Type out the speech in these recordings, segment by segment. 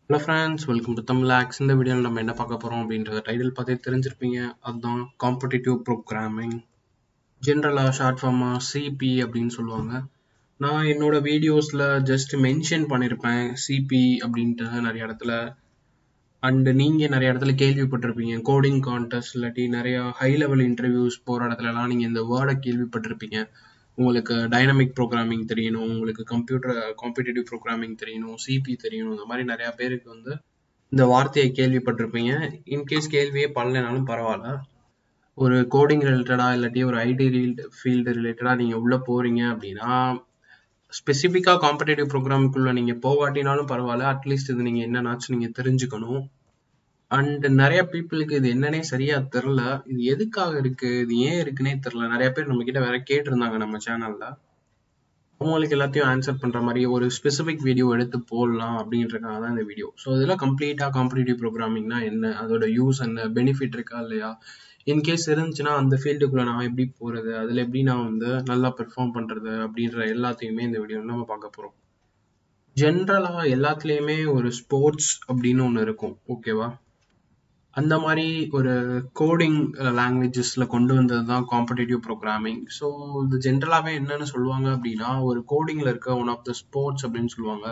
hello friends welcome to Tamil ஆக்ஸ் இந்த வீடியோவில் நம்ம என்ன பார்க்க போகிறோம் அப்படின்றத டைட்டில் பார்த்தே தெரிஞ்சிருப்பீங்க அதுதான் காம்படிட்டிவ் ப்ரோக்ராமிங் ஜென்ரலாக ஷார்ட் ஃபார்மாக சிபி அப்படின்னு சொல்லுவாங்க நான் என்னோட வீடியோஸில் ஜஸ்ட் மென்ஷன் பண்ணியிருப்பேன் சிபி அப்படின்ட்டு நிறைய இடத்துல அண்டு நீங்கள் நிறைய இடத்துல கேள்விப்பட்டிருப்பீங்க கோடிங் கான்டெஸ்ட் இல்லாட்டி நிறையா ஹை லெவல் இன்டர்வியூஸ் போகிற இடத்துலலாம் நீங்கள் இந்த வேர்டை கேள்விப்பட்டிருப்பீங்க உங்களுக்கு டைனமிக் ப்ரோக்ராமிங் தெரியணும் உங்களுக்கு கம்ப்யூட்டர் காம்படிட்டிவ் ப்ரோக்ராமிங் தெரியணும் சிபி தெரியணும் இந்த மாதிரி நிறையா பேருக்கு வந்து இந்த வார்த்தையை கேள்விப்பட்டிருப்பீங்க இன்கேஸ் கேள்வியே பண்ணலைனாலும் பரவாயில்ல ஒரு கோடிங் ரிலேட்டடாக இல்லாட்டி ஒரு ஐடி ஃபீல்டு ரிலேட்டடாக நீங்கள் உள்ளே போகிறீங்க அப்படின்னா ஸ்பெசிஃபிக்காக காம்படேட்டிவ் ப்ரோக்ராமுக்குள்ளே நீங்கள் போகாட்டினாலும் பரவாயில்ல அட்லீஸ்ட் இது நீங்கள் என்னன்னாச்சும் நீங்கள் தெரிஞ்சுக்கணும் அண்ட் நிறைய பீப்புளுக்கு இது என்னன்னே சரியா தெரில இது எதுக்காக இருக்கு இது ஏன் இருக்குன்னே தெரில நிறைய பேர் நம்ம கிட்ட வேற கேட்டிருந்தாங்க நம்ம சேனல்ல அவங்களுக்கு எல்லாத்தையும் ஆன்சர் பண்ற மாதிரி ஒரு ஸ்பெசிஃபிக் வீடியோ எடுத்து போடலாம் அப்படின்றதுக்காக தான் இந்த வீடியோ ஸோ இதெல்லாம் கம்ப்ளீட்டா காம்படிட்டிவ் ப்ரோக்ராமிங்னா என்ன அதோட யூஸ் என்ன பெனிஃபிட் இருக்கா இல்லையா இன்கேஸ் இருந்துச்சுன்னா அந்த ஃபீல்டுக்குள்ள நான் எப்படி போறது அதுல எப்படி நான் வந்து நல்லா பெர்ஃபார்ம் பண்றது அப்படின்ற எல்லாத்தையுமே இந்த வீடியோ நம்ம பார்க்க போறோம் ஜென்ரலா எல்லாத்துலயுமே ஒரு ஸ்போர்ட்ஸ் அப்படின்னு ஒன்று இருக்கும் ஓகேவா அந்த மாதிரி ஒரு கோடிங் லாங்குவேஜஸ்ல கொண்டு வந்தது தான் காம்படிட்டிவ் ப்ரோக்ராமிங் ஸோ இது ஜென்ரலாகவே என்னன்னு சொல்லுவாங்க அப்படின்னா ஒரு கோடிங்ல இருக்க ஒன் ஆஃப் த ஸ்போர்ட்ஸ் அப்படின்னு சொல்லுவாங்க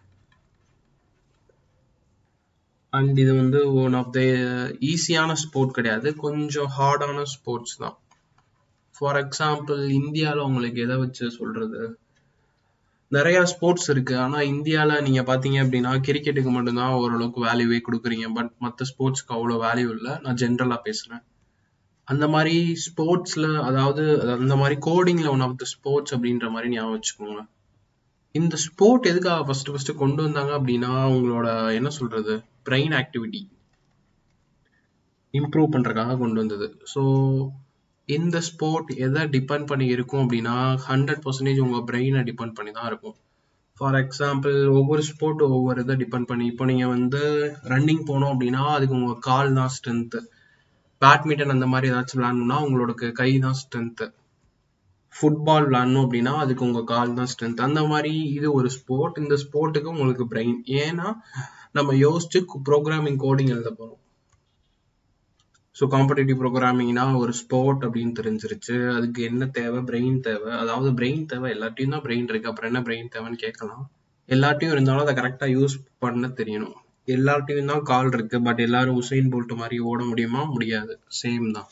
அண்ட் இது வந்து ஒன் ஆஃப் த ஈஸியான ஸ்போர்ட் கிடையாது கொஞ்சம் ஹார்டான ஸ்போர்ட்ஸ் தான் ஃபார் எக்ஸாம்பிள் இந்தியாவில் உங்களுக்கு எதை வச்சு சொல்றது நிறைய ஸ்போர்ட்ஸ் இருக்கு ஆனா இந்தியால நீங்க பாத்தீங்க அப்படின்னா கிரிக்கெட்டுக்கு மட்டும்தான் ஓரளவுக்கு வேல்யூவே கொடுக்குறீங்க பட் மற்ற ஸ்போர்ட்ஸ்க்கு அவ்வளோ வேல்யூ இல்லை நான் ஜென்ரலா பேசுறேன் அந்த மாதிரி ஸ்போர்ட்ஸ்ல அதாவது அந்த மாதிரி கோடிங்ல ஒன் ஆஃப் த ஸ்போர்ட்ஸ் அப்படின்ற மாதிரி ஞாபகம் வச்சுக்கோங்க இந்த ஸ்போர்ட் எதுக்காக ஃபர்ஸ்ட் ஃபர்ஸ்ட் கொண்டு வந்தாங்க அப்படின்னா உங்களோட என்ன சொல்றது பிரெயின் ஆக்டிவிட்டி இம்ப்ரூவ் பண்றதுக்காக கொண்டு வந்தது ஸோ இந்த ஸ்போர்ட் எதை டிபெண்ட் பண்ணி இருக்கும் அப்படின்னா ஹண்ட்ரட் பர்சன்டேஜ் உங்கள் பிரெயினை டிபெண்ட் பண்ணி தான் இருக்கும் ஃபார் எக்ஸாம்பிள் ஒவ்வொரு ஸ்போர்ட் ஒவ்வொரு இதை டிபெண்ட் பண்ணி இப்போ நீங்கள் வந்து ரன்னிங் போனோம் அப்படின்னா அதுக்கு உங்கள் கால் தான் ஸ்ட்ரென்த்து பேட்மிண்டன் அந்த மாதிரி ஏதாச்சும் விளாடணும்னா உங்களோட கை தான் ஸ்ட்ரென்த்து ஃபுட்பால் விளாடணும் அப்படின்னா அதுக்கு உங்கள் கால் தான் ஸ்ட்ரென்த் அந்த மாதிரி இது ஒரு ஸ்போர்ட் இந்த ஸ்போர்ட்டுக்கு உங்களுக்கு பிரெயின் ஏன்னா நம்ம யோசிச்சு ப்ரோக்ராமிங் கோடிங் எழுத போகிறோம் ஸோ காம்படிட்டிவ் ப்ரோக்ராமிங்னா ஒரு ஸ்போர்ட் அப்படின்னு தெரிஞ்சிருச்சு அதுக்கு என்ன தேவை பிரெயின் தேவை அதாவது பிரெயின் தேவை எல்லாத்தையும் தான் பிரெயின் இருக்கு அப்புறம் என்ன பிரெயின் தேவைன்னு கேட்கலாம் எல்லாத்தையும் இருந்தாலும் அதை கரெக்டாக யூஸ் பண்ண தெரியணும் எல்லார்ட்டையும் தான் கால் இருக்கு பட் எல்லாரும் உசைன் போல்ட் மாதிரி ஓட முடியுமா முடியாது சேம் தான்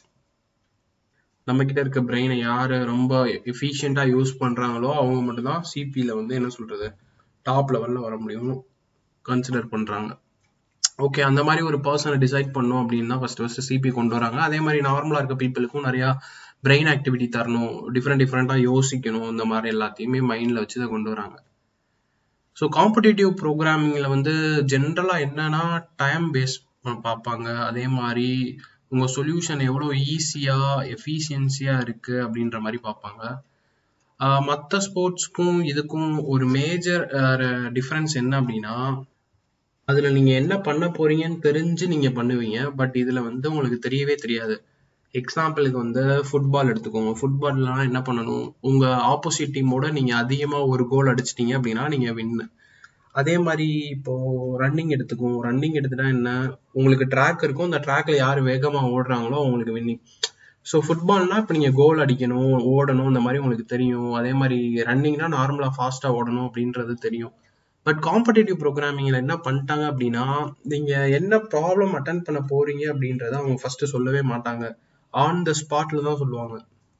நம்ம கிட்ட இருக்க பிரெயினை யாரு ரொம்ப எஃபிஷியண்டா யூஸ் பண்றாங்களோ அவங்க மட்டும்தான் சிபியில வந்து என்ன சொல்றது டாப் லெவல்ல வர முடியும் கன்சிடர் பண்றாங்க ஓகே அந்த மாதிரி ஒரு பர்சனை டிசைட் பண்ணும் அப்படின்னு தான் ஃபர்ஸ்ட் ஃபர்ஸ்ட் சிபி கொண்டு வராங்க அதே மாதிரி நார்மலா இருக்க பீப்புளுக்கும் நிறைய பிரெயின் ஆக்டிவிட்டி தரணும் டிஃப்ரெண்ட் டிஃப்ரெண்டா யோசிக்கணும் இந்த மாதிரி எல்லாத்தையுமே மைண்ட்ல வச்சு இதை கொண்டு வராங்க ஸோ காம்படிட்டிவ் ப்ரோக்ராமிங்ல வந்து ஜென்ரலா என்னன்னா டைம் பேஸ் பார்ப்பாங்க அதே மாதிரி உங்க சொல்யூஷன் எவ்வளோ ஈஸியா எஃபிஷியன்சியா இருக்கு அப்படின்ற மாதிரி பார்ப்பாங்க மற்ற ஸ்போர்ட்ஸ்க்கும் இதுக்கும் ஒரு மேஜர் டிஃப்ரென்ஸ் என்ன அப்படின்னா அதுல நீங்க என்ன பண்ண போறீங்கன்னு தெரிஞ்சு நீங்க பண்ணுவீங்க பட் இதுல வந்து உங்களுக்கு தெரியவே தெரியாது எக்ஸாம்பிளுக்கு வந்து ஃபுட்பால் எடுத்துக்கோங்க ஃபுட்பால்லாம் என்ன பண்ணணும் உங்க ஆப்போசிட் டீமோட நீங்க அதிகமா ஒரு கோல் அடிச்சிட்டீங்க அப்படின்னா நீங்க வின்னு அதே மாதிரி இப்போ ரன்னிங் எடுத்துக்கும் ரன்னிங் எடுத்துட்டா என்ன உங்களுக்கு ட்ராக் இருக்கும் அந்த ட்ராக்ல யார் வேகமா ஓடுறாங்களோ அவங்களுக்கு வின்னிங் ஸோ ஃபுட்பால்னா இப்போ நீங்க கோல் அடிக்கணும் ஓடணும் இந்த மாதிரி உங்களுக்கு தெரியும் அதே மாதிரி ரன்னிங்னா நார்மலா ஃபாஸ்டா ஓடணும் அப்படின்றது தெரியும் பட் காம்படிட்டிவ் ப்ரோக்ராமிங்ல என்ன பண்ணிட்டாங்க அப்படின்னா நீங்க என்ன ப்ராப்ளம் அட்டன் பண்ண போறீங்க அப்படின்றத அவங்க ஃபர்ஸ்ட் சொல்லவே மாட்டாங்க ஆன் த ஸ்பாட்ல தான் சொல்லுவாங்க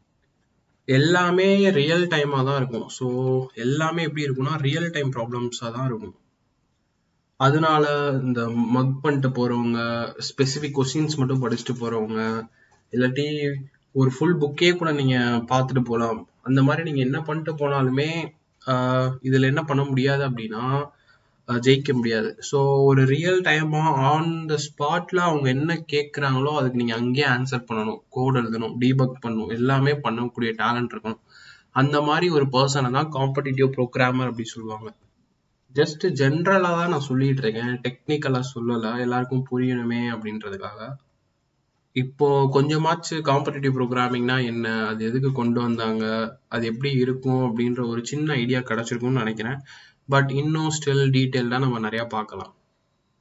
எல்லாமே ரியல் டைமா தான் இருக்கும் ஸோ எல்லாமே எப்படி இருக்கும்னா ரியல் டைம் ப்ராப்ளம்ஸா தான் இருக்கும் அதனால இந்த மக் பண்ணிட்டு போறவங்க ஸ்பெசிபிக் கொஸ்டின்ஸ் மட்டும் படிச்சுட்டு போறவங்க இல்லாட்டி ஒரு ஃபுல் புக்கே கூட நீங்க பார்த்துட்டு போகலாம் அந்த மாதிரி நீங்க என்ன பண்ணிட்டு போனாலுமே இதுல என்ன பண்ண முடியாது அப்படின்னா ஜெயிக்க முடியாது ஸோ ஒரு ரியல் டைமா ஆன் த ஸ்பாட்ல அவங்க என்ன கேட்குறாங்களோ அதுக்கு நீங்க அங்கேயே ஆன்சர் பண்ணணும் கோட் எழுதணும் டீபக் பண்ணணும் எல்லாமே பண்ணக்கூடிய டேலண்ட் இருக்கணும் அந்த மாதிரி ஒரு பர்சனை தான் காம்படிட்டிவ் ப்ரோக்ராமர் அப்படி சொல்லுவாங்க ஜஸ்ட் ஜென்ரலா தான் நான் சொல்லிட்டு இருக்கேன் டெக்னிக்கலா சொல்லல எல்லாருக்கும் புரியணுமே அப்படின்றதுக்காக இப்போ கொஞ்சமாச்சு காம்படிட்டிவ் ப்ரோக்ராமிங்னா என்ன அது எதுக்கு கொண்டு வந்தாங்க அது எப்படி இருக்கும் அப்படின்ற ஒரு சின்ன ஐடியா கிடைச்சிருக்கும்னு நினைக்கிறேன் பட் இன்னும் ஸ்டில் டீட்டெயில்டாக நம்ம நிறையா பார்க்கலாம்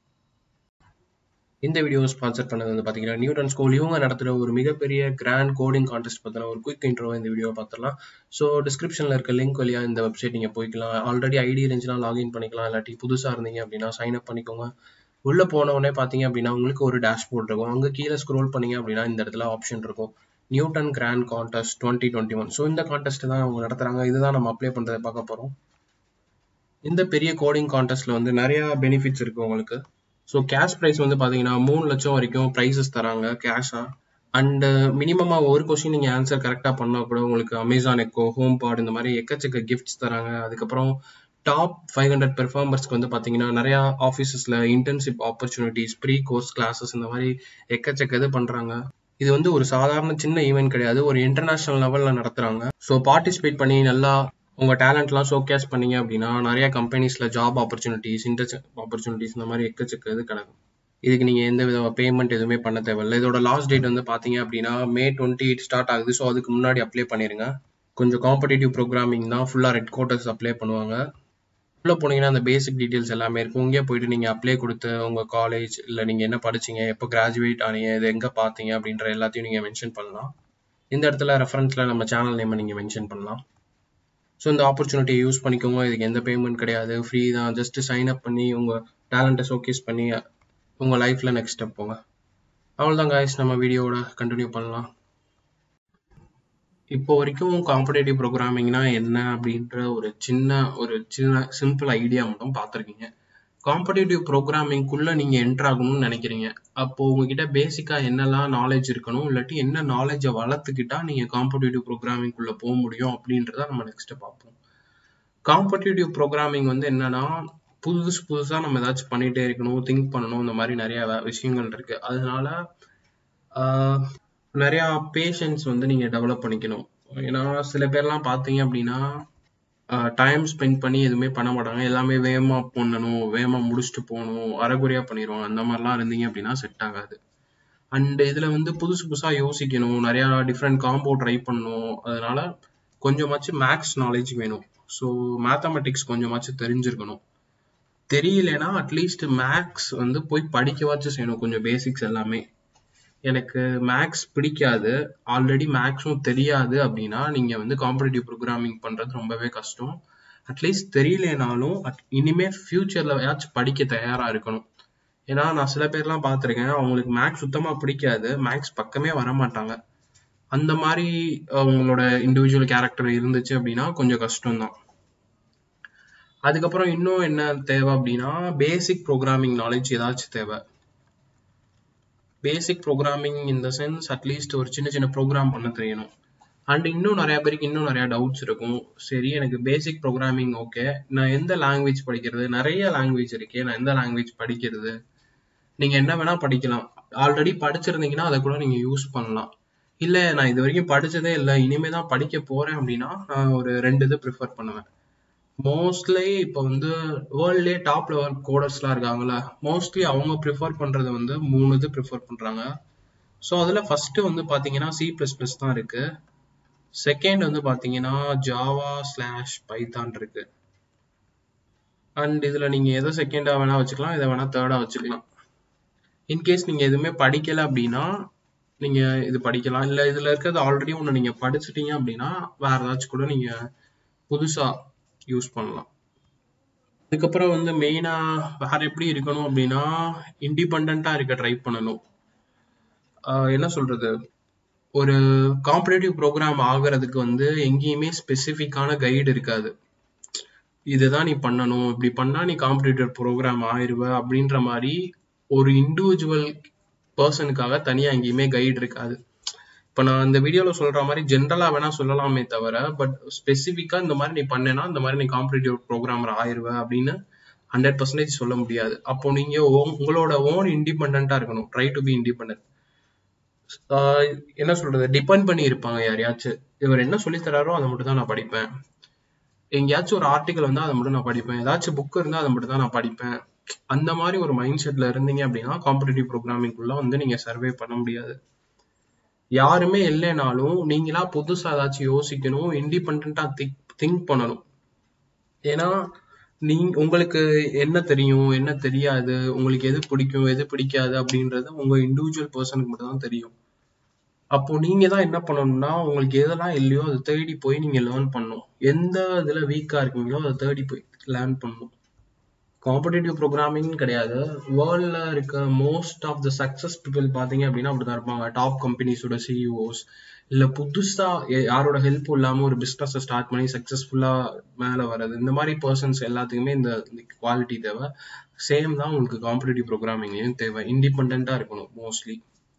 இந்த வீடியோ ஸ்பான்சர் பண்ணது வந்து பார்த்தீங்கன்னா நியூட்டன் ஸ்கூல் இவங்க நடத்துகிற ஒரு மிகப்பெரிய கிராண்ட் கோடிங் கான்டெஸ்ட் பற்றின ஒரு குயிக் இன்ட்ரோ இந்த வீடியோ பார்த்துடலாம் ஸோ டிஸ்கிரிப்ஷனில் இருக்க லிங்க் வழியாக இந்த வெப்சைட் நீங்கள் போய்க்கலாம் ஆல்ரெடி ஐடி இருந்துச்சுன்னா லாகின் பண்ணிக்கலாம் இல்லாட்டி புதுசாக இருந்தீங்க அப்படின்னா சைன் அப் பண்ணிக்கோங்க உள்ளே போன உடனே பார்த்தீங்க அப்படின்னா உங்களுக்கு ஒரு டேஷ்போர்ட் இருக்கும் அங்கே கீழே ஸ்க்ரோல் பண்ணீங்க அப்படின்னா இந்த இடத்துல ஆப்ஷன் இருக்கும் Newton grand contest twenty twenty one so இந்த கான்டெஸ்ட் தான் அவங்க நடத்துகிறாங்க இதுதான் நம்ம அப்ளை பண்ணுறதை பார்க்க போகிறோம் இந்த பெரிய கோடிங் கான்டெஸ்ட்ல வந்து நிறைய பெனிஃபிட்ஸ் இருக்கு உங்களுக்கு ஸோ கேஷ் ப்ரைஸ் வந்து பார்த்தீங்கன்னா மூணு லட்சம் வரைக்கும் ப்ரைஸஸ் தராங்க கேஷாக அண்ட் மினிமமாக ஒரு கொஸ்டின் நீங்கள் ஆன்சர் கரெக்டாக பண்ணால் கூட உங்களுக்கு அமேசான் எக்கோ ஹோம் பாட் இந்த மாதிரி எக்கச்சக்க கிஃப்ட்ஸ் தராங்க அதுக்கப்புறம் டாப் ஃபைவ் ஹண்ட்ரட் பெர்ஃபார்மர்ஸ்க்கு வந்து பார்த்தீங்கன்னா நிறையா ஆஃபீஸஸில் internship opportunities free course classes இந்த மாதிரி எக்கச்சக்க இது பண்ணுறாங்க இது வந்து ஒரு சாதாரண சின்ன ஈவெண்ட் கிடையாது ஒரு இன்டர்நேஷனல் லெவலில் நடத்துகிறாங்க ஸோ பார்ட்டிசிபேட் பண்ணி நல்லா உங்க டேலண்ட்லாம் ஷோகேஸ் பண்ணீங்க அப்படின்னா நிறைய கம்பெனிஸ்ல ஜாப் ஆப்பர்ச்சுனிட்டிஸ் இன்டர்ன்ஷிப் ஆப்பர்ச்சுனிட்டிஸ் இந்த மாதிரி எக்கச்சக்க இது கிடக்கும் இதுக்கு நீங்க எந்த வித பேமெண்ட் எதுவுமே பண்ண தேவையில்ல இதோட லாஸ்ட் டேட் வந்து பாத்தீங்க அப்படின்னா மே டுவெண்ட்டி எயிட் ஸ்டார்ட் ஆகுது ஸோ அதுக்கு முன்னாடி அப்ளை பண்ணிருங்க கொஞ்சம் காம்படிட்டிவ் ப்ரோக்ராமிங் தான் ஃபுல்லா ரெட் கோட்டர்ஸ் அப்ளை பண்ணுவாங்க உள்ள போனீங்கன்னா அந்த பேசிக் டீடைல்ஸ் எல்லாமே இருக்கும் இங்கே போயிட்டு நீங்க அப்ளை கொடுத்து உங்க காலேஜ் இல்ல நீங்க என்ன படிச்சீங்க எப்போ கிராஜுவேட் ஆனீங்க இது எங்க பாத்தீங்க அப்படின்ற எல்லாத்தையும் நீங்க மென்ஷன் பண்ணலாம் இந்த இடத்துல ரெஃபரன்ஸ்ல நம்ம சேனல் நேம் நீங்க மென்ஷன் பண்ணலாம் ஸோ இந்த ஆப்பர்ச்சுனிட்டியை யூஸ் பண்ணிக்கோங்க இதுக்கு எந்த பேமெண்ட் கிடையாது ஃப்ரீ தான் ஜஸ்ட் சைன் அப் பண்ணி உங்கள் டேலண்ட்டை ஷோகேஸ் பண்ணி உங்கள் லைஃப்பில் நெக்ஸ்ட் ஸ்டெப் போங்க அவ்வளோதான் காய்ஸ் நம்ம வீடியோவோட கண்டினியூ பண்ணலாம் இப்போ வரைக்கும் காம்படேட்டிவ் ப்ரோக்ராமிங்னா என்ன அப்படின்ற ஒரு சின்ன ஒரு சின்ன சிம்பிள் ஐடியா மட்டும் பார்த்துருக்கீங்க காம்படேட்டிவ் ப்ரோக்ராமிங்குள்ள நீங்க என்டர் ஆகணும்னு நினைக்கிறீங்க அப்போ உங்ககிட்ட பேசிக்கா என்னெல்லாம் நாலேஜ் இருக்கணும் இல்லாட்டி என்ன நாலேஜை வளர்த்துக்கிட்டா நீங்க காம்படேட்டிவ் ப்ரோக்ராமிங்குள்ள போக முடியும் அப்படின்றத நம்ம நெக்ஸ்ட் பார்ப்போம் காம்படேட்டிவ் ப்ரோக்ராமிங் வந்து என்னன்னா புதுசு புதுசா நம்ம ஏதாச்சும் பண்ணிட்டே இருக்கணும் திங்க் பண்ணணும் இந்த மாதிரி நிறைய விஷயங்கள் இருக்கு அதனால நிறைய பேஷன்ஸ் வந்து நீங்க டெவலப் பண்ணிக்கணும் ஏன்னா சில பேர்லாம் பார்த்தீங்க அப்படின்னா டைம் ஸ்பெண்ட் பண்ணி எதுவுமே பண்ண மாட்டாங்க எல்லாமே வேகமா பண்ணணும் வேகமா முடிச்சுட்டு போகணும் அரைகுறையா பண்ணிடுவாங்க அந்த மாதிரிலாம் இருந்தீங்க அப்படின்னா செட் ஆகாது அண்ட் இதுல வந்து புதுசு புதுசா யோசிக்கணும் நிறைய டிஃப்ரெண்ட் காம்போ ட்ரை பண்ணணும் அதனால கொஞ்சமாச்சும் மேக்ஸ் நாலேஜ் வேணும் ஸோ மேத்தமெட்டிக்ஸ் கொஞ்சமாச்சும் தெரிஞ்சிருக்கணும் தெரியலனா அட்லீஸ்ட் மேக்ஸ் வந்து போய் படிக்கவாச்சும் செய்யணும் கொஞ்சம் பேசிக்ஸ் எல்லாமே எனக்கு மேக்ஸ் பிடிக்காது ஆல்ரெடி மேக்ஸும் தெரியாது அப்படின்னா நீங்க வந்து காம்படிட்டிவ் ப்ரோக்ராமிங் பண்றது ரொம்பவே கஷ்டம் அட்லீஸ்ட் தெரியலனாலும் இனிமே ஃபியூச்சர்ல ஏதாச்சும் படிக்க தயாரா இருக்கணும் ஏன்னா நான் சில பேர்லாம் பார்த்துருக்கேன் அவங்களுக்கு மேக்ஸ் சுத்தமா பிடிக்காது மேக்ஸ் பக்கமே வர மாட்டாங்க அந்த மாதிரி அவங்களோட இண்டிவிஜுவல் கேரக்டர் இருந்துச்சு அப்படின்னா கொஞ்சம் கஷ்டம்தான் அதுக்கப்புறம் இன்னும் என்ன தேவை அப்படின்னா பேசிக் ப்ரோக்ராமிங் நாலேஜ் ஏதாச்சும் தேவை பேசிக் ப்ரோக்ராமிங் இந்த சென்ஸ் அட்லீஸ்ட் ஒரு சின்ன சின்ன ப்ரோக்ராம் பண்ண தெரியணும் அண்ட் இன்னும் நிறைய பேருக்கு இன்னும் நிறைய டவுட்ஸ் இருக்கும் சரி எனக்கு பேசிக் ப்ரோக்ராமிங் ஓகே நான் எந்த லாங்குவேஜ் படிக்கிறது நிறைய லாங்குவேஜ் இருக்கே நான் எந்த லாங்குவேஜ் படிக்கிறது நீங்க என்ன வேணா படிக்கலாம் ஆல்ரெடி படிச்சிருந்தீங்கன்னா அதை கூட நீங்க யூஸ் பண்ணலாம் இல்ல நான் இது வரைக்கும் படிச்சதே இல்லை இனிமே தான் படிக்க போறேன் அப்படின்னா நான் ஒரு ரெண்டு இது ப்ரிஃபர் பண்ணுவேன் மோஸ்ட்லி இப்போ வந்து வேர்ல்ட்லேயே டாப் லெவல் கோடர்ஸ்லாம் இருக்காங்கல்ல மோஸ்ட்லி அவங்க ப்ரிஃபர் பண்றது வந்து மூணு இது ப்ரிஃபர் பண்றாங்க ஸோ அதில் ஃபர்ஸ்ட் வந்து பார்த்தீங்கன்னா சி ப்ளஸ் ப்ளஸ் தான் இருக்கு செகண்ட் வந்து பார்த்தீங்கன்னா ஜாவா ஸ்லாஷ் பைத்தான் இருக்கு அண்ட் இதில் நீங்கள் எதை செகண்டாக வேணா வச்சுக்கலாம் இதை வேணா தேர்டாக வச்சுக்கலாம் இன்கேஸ் நீங்கள் எதுவுமே படிக்கலை அப்படின்னா நீங்கள் இது படிக்கலாம் இல்லை இதில் இருக்கிறது ஆல்ரெடி ஒன்று நீங்கள் படிச்சிட்டீங்க அப்படின்னா வேற ஏதாச்சும் கூட நீங்கள் புதுசாக யூஸ் பண்ணலாம் அதுக்கப்புறம் வந்து மெயினா வேற எப்படி இருக்கணும் அப்படின்னா இண்டிபெண்டா இருக்க ட்ரை பண்ணணும் என்ன சொல்றது ஒரு காம்படேட்டிவ் ப்ரோக்ராம் ஆகுறதுக்கு வந்து எங்கேயுமே ஸ்பெசிஃபிக்கான கைடு இருக்காது இதுதான் நீ பண்ணணும் இப்படி பண்ணா நீ காம்படேட்டிவ் ப்ரோக்ராம் ஆயிருவ அப்படின்ற மாதிரி ஒரு இண்டிவிஜுவல் பர்சனுக்காக தனியா எங்கேயுமே கைடு இருக்காது இப்போ நான் இந்த வீடியோவில் சொல்ற மாதிரி ஜென்ரலாக வேணா சொல்லலாமே தவிர பட் ஸ்பெசிஃபிக்காக இந்த மாதிரி நீ பண்ணேன்னா இந்த மாதிரி நீ காம்படிட்டிவ் ப்ரோக்ராமர் ஆயிருவ அப்படின்னு ஹண்ட்ரட் பர்சன்டேஜ் சொல்ல முடியாது அப்போ நீங்க உங்களோட ஓன் இண்டிபெண்டா இருக்கணும் ட்ரை டு பி இண்டிபெண்ட் என்ன சொல்றது டிபெண்ட் பண்ணி இருப்பாங்க யாரையாச்சும் இவர் என்ன சொல்லி தராரோ அதை மட்டும் தான் நான் படிப்பேன் எங்கேயாச்சும் ஒரு ஆர்டிக்கல் வந்தா அதை மட்டும் நான் படிப்பேன் ஏதாச்சும் புக் இருந்தா அதை மட்டும் தான் நான் படிப்பேன் அந்த மாதிரி ஒரு மைண்ட் செட்ல இருந்தீங்க அப்படின்னா காம்படிட்டிவ் ப்ரோக்ராமிங்குள்ள வந்து நீங்க சர்வே பண்ண முடியாது யாருமே இல்லைனாலும் நீங்களா புதுசா ஏதாச்சும் யோசிக்கணும் இண்டிபெண்டா திங்க் திங்க் பண்ணணும் ஏன்னா நீங்க உங்களுக்கு என்ன தெரியும் என்ன தெரியாது உங்களுக்கு எது பிடிக்கும் எது பிடிக்காது அப்படின்றது உங்க இண்டிவிஜுவல் பர்சனுக்கு மட்டும் தான் தெரியும் அப்போ நீங்க தான் என்ன பண்ணணும்னா உங்களுக்கு எதெல்லாம் இல்லையோ அதை தேடி போய் நீங்க லேர்ன் பண்ணணும் எந்த இதுல வீக்கா இருக்கீங்களோ அதை தேடி போய் லேர்ன் பண்ணணும் காம்படிட்டிவ் ப்ரோக்ராமிங் கிடையாது வேர்ல்ட்ல இருக்க most of the success people பாத்தீங்க அப்படின்னா அப்படிதான் இருப்பாங்க டாப் கம்பெனிஸோட சிஇஓஸ் இல்ல புதுசா ய- யாரோட ஹெல்ப் இல்லாம ஒரு பிசினஸ் ஸ்டார்ட் பண்ணி சக்சஸ்ஃபுல்லா மேல வர்றது இந்த மாதிரி பர்சன்ஸ் எல்லாத்துக்குமே இந்த குவாலிட்டி தேவை சேம் தான் உங்களுக்கு காம்படிட்டிவ் ப்ரோக்ராமிங்லயும் தேவை இண்டிபெண்டா இருக்கணும் மோஸ்ட்லி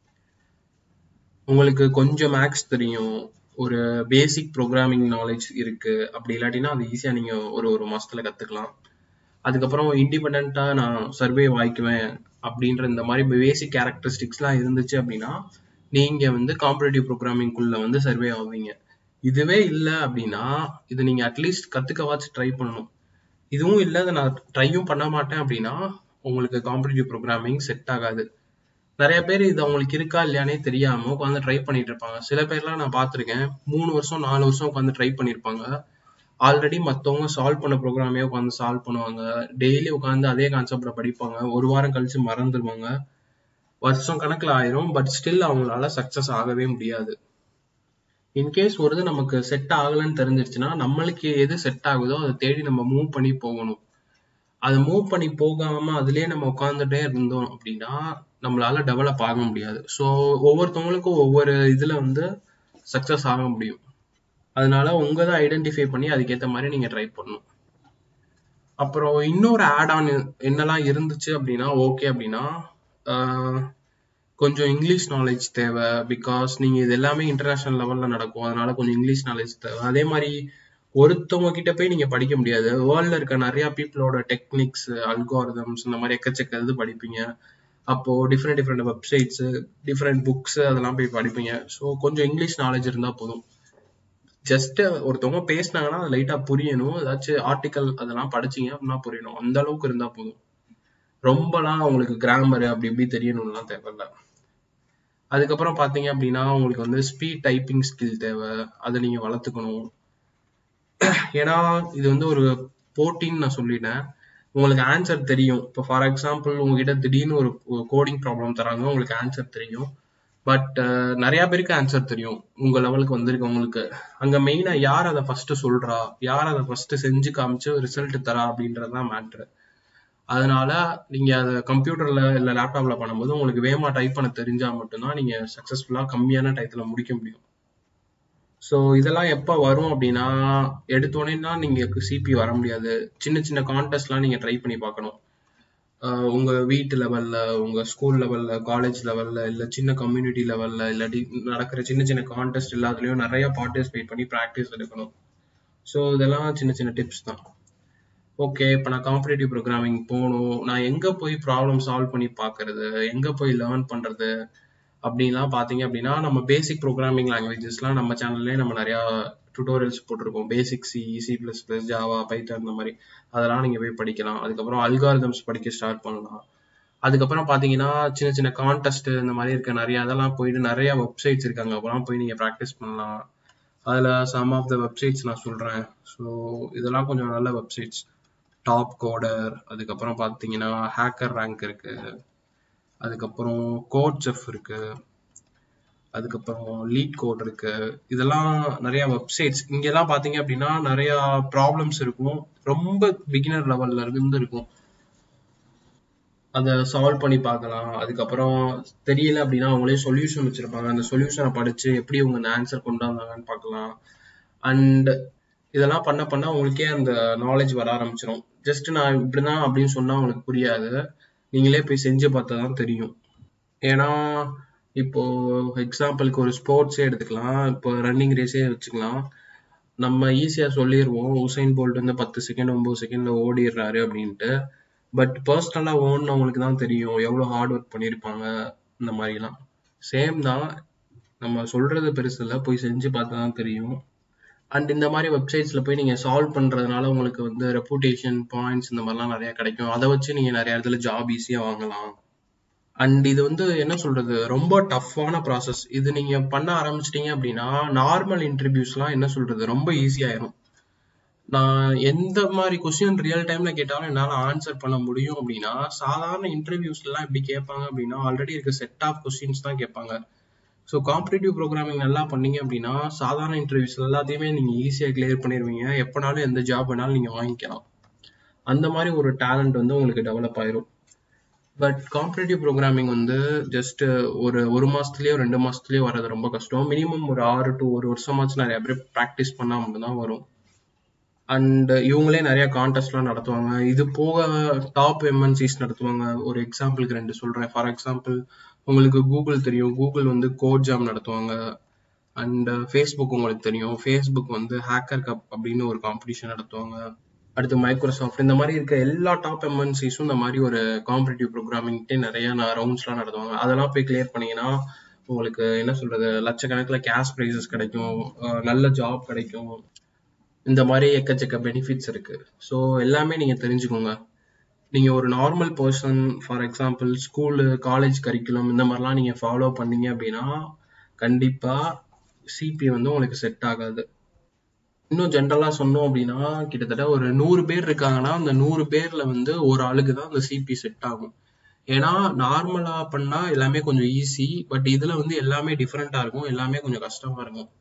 உங்களுக்கு கொஞ்சம் மேக்ஸ் தெரியும் ஒரு பேசிக் ப்ரோக்ராமிங் நாலேஜ் இருக்கு அப்படி இல்லாட்டினா அது ஈஸியா நீங்க ஒரு ஒரு மாசத்துல கத்துக்கலாம் அதுக்கப்புறம் இண்டிபெண்டா நான் சர்வே வாய்க்குவேன் அப்படின்ற இந்த மாதிரி பேசிக் கேரக்டரிஸ்டிக்ஸ்லாம் இருந்துச்சு அப்படின்னா நீங்க வந்து காம்படிட்டிவ் ப்ரோக்ராமிங்குள்ள வந்து சர்வே ஆவீங்க இதுவே இல்லை அப்படின்னா இது நீங்க அட்லீஸ்ட் கத்துக்கவாச்சும் ட்ரை பண்ணணும் இதுவும் இல்லை அதை நான் ட்ரையும் பண்ண மாட்டேன் அப்படின்னா உங்களுக்கு காம்படிட்டிவ் ப்ரோக்ராமிங் செட் ஆகாது நிறைய பேர் இது அவங்களுக்கு இருக்கா இல்லையானே தெரியாம உட்காந்து ட்ரை பண்ணிட்டு இருப்பாங்க சில பேர்லாம் நான் பார்த்திருக்கேன் மூணு வருஷம் நாலு வருஷம் உட்காந்து ட்ரை பண்ணிருப்பாங்க ஆல்ரெடி மத்தவங்க சால்வ் பண்ண ப்ரோக்ராமே உட்காந்து சால்வ் பண்ணுவாங்க டெய்லி உட்காந்து அதே கான்செப்ட்ல படிப்பாங்க ஒரு வாரம் கழிச்சு மறந்துடுவாங்க வருஷம் கணக்குல ஆயிரும் பட் ஸ்டில் அவங்களால சக்சஸ் ஆகவே முடியாது இன்கேஸ் ஒரு இது நமக்கு செட் ஆகலைன்னு தெரிஞ்சிருச்சுன்னா நம்மளுக்கு எது செட் ஆகுதோ அதை தேடி நம்ம மூவ் பண்ணி போகணும் அதை மூவ் பண்ணி போகாம அதுலயே நம்ம உட்காந்துட்டே இருந்தோம் அப்படின்னா நம்மளால டெவலப் ஆக முடியாது ஸோ ஒவ்வொருத்தவங்களுக்கும் ஒவ்வொரு இதுல வந்து சக்சஸ் ஆக முடியும் அதனால உங்க தான் ஐடென்டிஃபை பண்ணி அதுக்கேற்ற மாதிரி நீங்க ட்ரை பண்ணணும் அப்புறம் இன்னொரு ஆட் ஆன் என்னெல்லாம் இருந்துச்சு அப்படின்னா ஓகே அப்படின்னா ஆஹ், கொஞ்சம் இங்கிலீஷ் நாலேஜ் தேவை பிகாஸ் நீங்க இது எல்லாமே இன்டர்நேஷனல் லெவல்ல நடக்கும் அதனால கொஞ்சம் இங்கிலீஷ் நாலேஜ் தேவை அதே மாதிரி ஒருத்தவங்க கிட்ட போய் நீங்க படிக்க முடியாது வேர்ல்ட்ல இருக்க நிறைய பீப்புளோட டெக்னிக்ஸ் அல்காரிதம்ஸ் இந்த மாதிரி எக்கச்சக்க இது படிப்பீங்க அப்போ different different websites different books அதெல்லாம் போய் படிப்பீங்க ஸோ கொஞ்சம் இங்கிலீஷ் நாலேஜ் இருந்தா போதும் ஜஸ்ட் ஒருத்தவங்க பேசினாங்கன்னா அது லைட்டா புரியணும் ஏதாச்சும் ஆர்டிக்கல் அதெல்லாம் படிச்சீங்க அப்படின்னா புரியணும் அந்த அளவுக்கு இருந்தா போதும் ரொம்பலாம் உங்களுக்கு கிராமர் அப்படி இப்படி தெரியணும்லாம் தேவையில்ல அதுக்கப்புறம் பாத்தீங்க அப்படின்னா உங்களுக்கு வந்து ஸ்பீட் டைப்பிங் ஸ்கில் தேவை அதை நீங்க வளர்த்துக்கணும் ஏன்னா இது வந்து ஒரு போட்டின்னு நான் சொல்லிட்டேன் உங்களுக்கு ஆன்சர் தெரியும் இப்போ ஃபார் எக்ஸாம்பிள் உங்ககிட்ட திடீர்னு ஒரு கோடிங் ப்ராப்ளம் தராங்க உங்களுக்கு ஆன்சர் தெரியும் பட் நிறைய பேருக்கு ஆன்சர் தெரியும் உங்க லெவலுக்கு வந்திருக்கவங்களுக்கு அங்க மெயினா யார் அதை ஃபர்ஸ்ட் சொல்றா யார் அதை ஃபர்ஸ்ட் செஞ்சு காமிச்சு ரிசல்ட் தரா அப்படின்றதுதான் மேட்ரு அதனால நீங்க அதை கம்ப்யூட்டர்ல இல்ல லேப்டாப்ல பண்ணும்போது உங்களுக்கு வேகமா டைப் பண்ண தெரிஞ்சா மட்டும்தான் நீங்க சக்சஸ்ஃபுல்லா கம்மியான டயத்துல முடிக்க முடியும் ஸோ இதெல்லாம் எப்போ வரும் அப்படின்னா எடுத்தோடனே நீங்க சிபி வர முடியாது சின்ன சின்ன கான்டெஸ்ட்லாம் நீங்க ட்ரை பண்ணி பார்க்கணும் ஆஹ் உங்க வீட்டு லெவல்ல உங்க ஸ்கூல் லெவல்ல காலேஜ் லெவல்ல இல்ல சின்ன கம்யூனிட்டி லெவல்ல இல்லாட்டி நடக்கிற சின்ன சின்ன கான்டெஸ்ட் எல்லாத்துலயும் நிறைய பார்ட்டிசிபேட் பண்ணி ப்ராக்டிஸ் எடுக்கணும் ஸோ இதெல்லாம் சின்ன சின்ன டிப்ஸ் தான் ஓகே இப்போ நான் காம்படிட்டிவ் ப்ரோக்ராமிங் போகணும் நான் எங்க போய் ப்ராப்ளம் சால்வ் பண்ணி பார்க்கறது எங்க போய் லேர்ன் பண்றது அப்படின்லாம் பார்த்தீங்க அப்படின்னா நம்ம பேசிக் ப்ரோக்ராமிங் லாங்குவேஜஸ்லாம் நம்ம சேனல்லே நம்ம நிறையா டுட்டோரியல்ஸ் போட்டிருக்கோம் basic C C plus plus Java Python இந்த மாதிரி அதெல்லாம் நீங்கள் போய் படிக்கலாம் அதுக்கப்புறம் அல்காரிதம்ஸ் படிக்க ஸ்டார்ட் பண்ணலாம் அதுக்கப்புறம் பார்த்தீங்கன்னா சின்ன சின்ன கான்டெஸ்ட் இந்த மாதிரி இருக்க நிறைய அதெல்லாம் போயிட்டு நிறைய வெப்சைட்ஸ் இருக்காங்க அப்பெல்லாம் போய் நீங்கள் ப்ராக்டிஸ் பண்ணலாம் அதில் சம் ஆஃப் த வெப்சைட்ஸ் நான் சொல்கிறேன் ஸோ இதெல்லாம் கொஞ்சம் நல்ல வெப்சைட்ஸ் டாப் கோடர் அதுக்கப்புறம் பார்த்தீங்கன்னா ஹேக்கர் ரேங்க் இருக்கு அதுக்கப்புறம் கோட் செஃப் இருக்கு அதுக்கப்புறம் லீட் கோட் இருக்கு இதெல்லாம் நிறைய வெப்சைட்ஸ் இங்கெல்லாம் பாத்தீங்க அப்படின்னா நிறைய ப்ராப்ளம்ஸ் இருக்கும் ரொம்ப பிகினர் லெவல்ல இருந்து இருக்கும் அதை சால்வ் பண்ணி பார்க்கலாம் அதுக்கப்புறம் தெரியல அப்படின்னா அவங்களே சொல்யூஷன் வச்சிருப்பாங்க அந்த சொல்யூஷனை படிச்சு எப்படி அவங்க அந்த ஆன்சர் கொண்டு வந்தாங்கன்னு பார்க்கலாம் அண்ட் இதெல்லாம் பண்ண பண்ண உங்களுக்கே அந்த நாலேஜ் வர ஆரம்பிச்சிடும் ஜஸ்ட் நான் இப்படிதான் அப்படின்னு சொன்னா உங்களுக்கு புரியாது நீங்களே போய் செஞ்சு பார்த்தா தான் தெரியும் ஏன்னா இப்போ எக்ஸாம்பிளுக்கு ஒரு ஸ்போர்ட்ஸே எடுத்துக்கலாம் இப்போ ரன்னிங் ரேஸே வச்சுக்கலாம் நம்ம ஈஸியா சொல்லிடுவோம் உசைன் போல்ட் வந்து பத்து செகண்ட் ஒன்பது செகண்ட்ல ஓடிடுறாரு அப்படின்ட்டு பட் பர்சனலா ஓடினவங்களுக்கு தான் தெரியும் எவ்வளவு ஹார்ட் ஒர்க் பண்ணியிருப்பாங்க இந்த மாதிரிலாம் சேம் தான் நம்ம சொல்றது பெருசு இல்லை போய் செஞ்சு பார்த்தா தான் தெரியும் அண்ட் இந்த மாதிரி வெப்சைட்ஸ்ல போய் நீங்க சால்வ் பண்றதுனால உங்களுக்கு வந்து ரெப்புடேஷன் பாயிண்ட்ஸ் இந்த மாதிரிலாம் நிறைய கிடைக்கும் அதை வச்சு நீங்க நிறைய இடத்துல ஜாப் ஈஸியா வாங்கலாம் அண்ட் இது வந்து என்ன சொல்றது ரொம்ப டஃப்பான ப்ராசஸ் இது நீங்க பண்ண ஆரம்பிச்சிட்டீங்க அப்படின்னா நார்மல் இன்டர்வியூஸ்லாம் என்ன சொல்றது ரொம்ப ஈஸியாயிரும் நான் எந்த மாதிரி கொஸ்டின் ரியல் டைம்ல கேட்டாலும் என்னால ஆன்சர் பண்ண முடியும் அப்படின்னா சாதாரண இன்டர்வியூஸ்ல எல்லாம் எப்படி கேட்பாங்க அப்படின்னா ஆல்ரெடி இருக்க செட் ஆஃப் கொஸ்டின்ஸ் தான் கேட்பாங்க ஸோ காம்படிட்டிவ் ப்ரோக்ராமிங் நல்லா பண்ணீங்க அப்படின்னா சாதாரண இன்டர்வியூஸ் எல்லாத்தையுமே நீங்க ஈஸியாக கிளியர் பண்ணிடுவீங்க எப்பனாலும் எந்த ஜாப் வேணாலும் நீங்க வாங்கிக்கலாம் அந்த மாதிரி ஒரு டேலண்ட் வந்து உங்களுக்கு டெவலப் ஆயிரும் பட் காம்படிட்டிவ் ப்ரோக்ராமிங் வந்து ஜஸ்ட் ஒரு ஒரு மாசத்துலயோ ரெண்டு மாசத்துலயோ வர்றது ரொம்ப கஷ்டம் மினிமம் ஒரு ஆறு டு ஒரு வருஷமாச்சும் நிறைய பேர் ப்ராக்டிஸ் பண்ணா மட்டும்தான் வரும் அண்ட் இவங்களே நிறைய கான்டெஸ்ட்லாம் நடத்துவாங்க இது போக டாப் எம்என்சிஸ் நடத்துவாங்க ஒரு எக்ஸாம்பிளுக்கு ரெண்டு சொல்றேன் ஃபார் எக்ஸாம்பிள் உங்களுக்கு கூகுள் தெரியும் கூகுள் வந்து கோட் ஜாம் நடத்துவாங்க அண்ட் ஃபேஸ்புக் உங்களுக்கு தெரியும் ஃபேஸ்புக் வந்து ஹேக்கர் கப் அப்படின்னு ஒரு காம்படிஷன் நடத்துவாங்க அடுத்து மைக்ரோசாஃப்ட் இந்த மாதிரி இருக்க எல்லா டாப் எம்என்சிஸும் இந்த மாதிரி ஒரு காம்படிட்டிவ் ப்ரோக்ராமிங்ட்டே நிறைய ரவுண்ட்ஸ்லாம் நடத்துவாங்க அதெல்லாம் போய் கிளியர் பண்ணீங்கன்னா உங்களுக்கு என்ன சொல்றது லட்சக்கணக்கில் கேஷ் ப்ரைஸஸ் கிடைக்கும் அஹ் நல்ல ஜாப் கிடைக்கும் இந்த மாதிரி எக்கச்சக்க பெனிஃபிட்ஸ் இருக்கு ஸோ எல்லாமே நீங்க தெரிஞ்சுக்கோங்க நீங்க ஒரு normal person for example school college curriculum இந்த மாதிரிலாம் நீங்க ஃபாலோ பண்ணீங்க அப்படின்னா கண்டிப்பா சிபி வந்து உங்களுக்கு செட் ஆகாது இன்னும் ஜென்ரலா சொன்னோம் அப்படின்னா கிட்டத்தட்ட ஒரு நூறு பேர் இருக்காங்கன்னா அந்த நூறு பேர்ல வந்து ஒரு ஆளுக்கு தான் அந்த சிபி செட் ஆகும் ஏன்னா நார்மலா பண்ணா எல்லாமே கொஞ்சம் ஈஸி பட் இதுல வந்து எல்லாமே டிஃப்ரெண்டா இருக்கும் எல்லாமே கொஞ்சம் கஷ்டமா இருக்கும்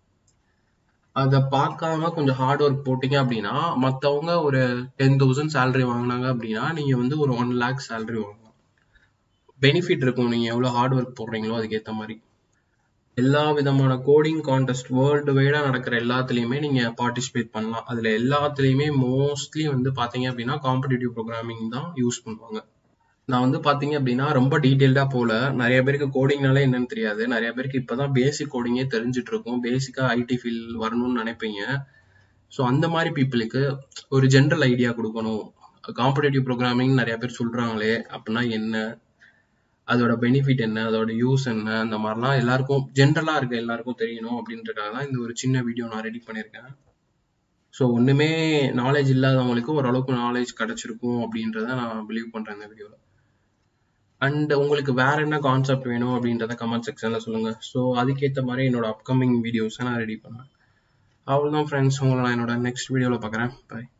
அதை பார்க்காம கொஞ்சம் ஹார்ட் ஒர்க் போட்டீங்க அப்படின்னா மத்தவங்க ஒரு டென் தௌசண்ட் சேலரி வாங்கினாங்க அப்படின்னா நீங்க வந்து ஒரு ஒன் லேக் சேலரி வாங்கலாம் பெனிஃபிட் இருக்கும் நீங்க எவ்வளவு ஹார்ட் ஒர்க் போடுறீங்களோ அதுக்கேற்ற மாதிரி எல்லா விதமான கோடிங் கான்டெஸ்ட் வேர்ல்டு வைடா நடக்கிற எல்லாத்துலயுமே நீங்க பார்ட்டிசிபேட் பண்ணலாம் அதுல எல்லாத்துலயுமே மோஸ்ட்லி வந்து பாத்தீங்க அப்படின்னா காம்படிட்டிவ் ப்ரோக்ராமிங் தான் யூஸ் பண்ணுவாங்க நான் வந்து பாத்தீங்க அப்படின்னா ரொம்ப டீட்டெயில்டா போல நிறைய பேருக்கு கோடிங்னாலே என்னன்னு தெரியாது நிறைய பேருக்கு இப்பதான் பேசிக் கோடிங்கே தெரிஞ்சிட்டு இருக்கும் பேசிக்கா ஐடி ஃபீல்ட் வரணும்னு நினைப்பீங்க ஸோ அந்த மாதிரி பீப்புளுக்கு ஒரு ஜென்ரல் ஐடியா கொடுக்கணும் காம்படிட்டிவ் ப்ரோக்ராமிங் நிறைய பேர் சொல்றாங்களே அப்படின்னா என்ன அதோட பெனிஃபிட் என்ன அதோட யூஸ் என்ன அந்த மாதிரிலாம் எல்லாருக்கும் ஜென்ரலா இருக்க எல்லாருக்கும் தெரியணும் அப்படின்றதுக்காக தான் இந்த ஒரு சின்ன வீடியோ நான் ரெடி பண்ணியிருக்கேன் ஸோ ஒண்ணுமே நாலேஜ் இல்லாதவங்களுக்கு ஓரளவுக்கு நாலேஜ் கிடைச்சிருக்கும் அப்படின்றத நான் பிலீவ் பண்றேன் இந்த வீடியோல அண்ட் உங்களுக்கு வேற என்ன கான்செப்ட் வேணும் அப்படின்றத கமெண்ட் செக்ஷன்ல சொல்லுங்க ஸோ அதுக்கேற்ற மாதிரி என்னோட அப்கமிங் வீடியோஸை நான் ரெடி பண்ணுவேன் அவ்வளோதான் ஃப்ரெண்ட்ஸ் உங்களை நான் என்னோட நெக்ஸ்ட் வீடியோவில் பார்க்குறேன் பாய்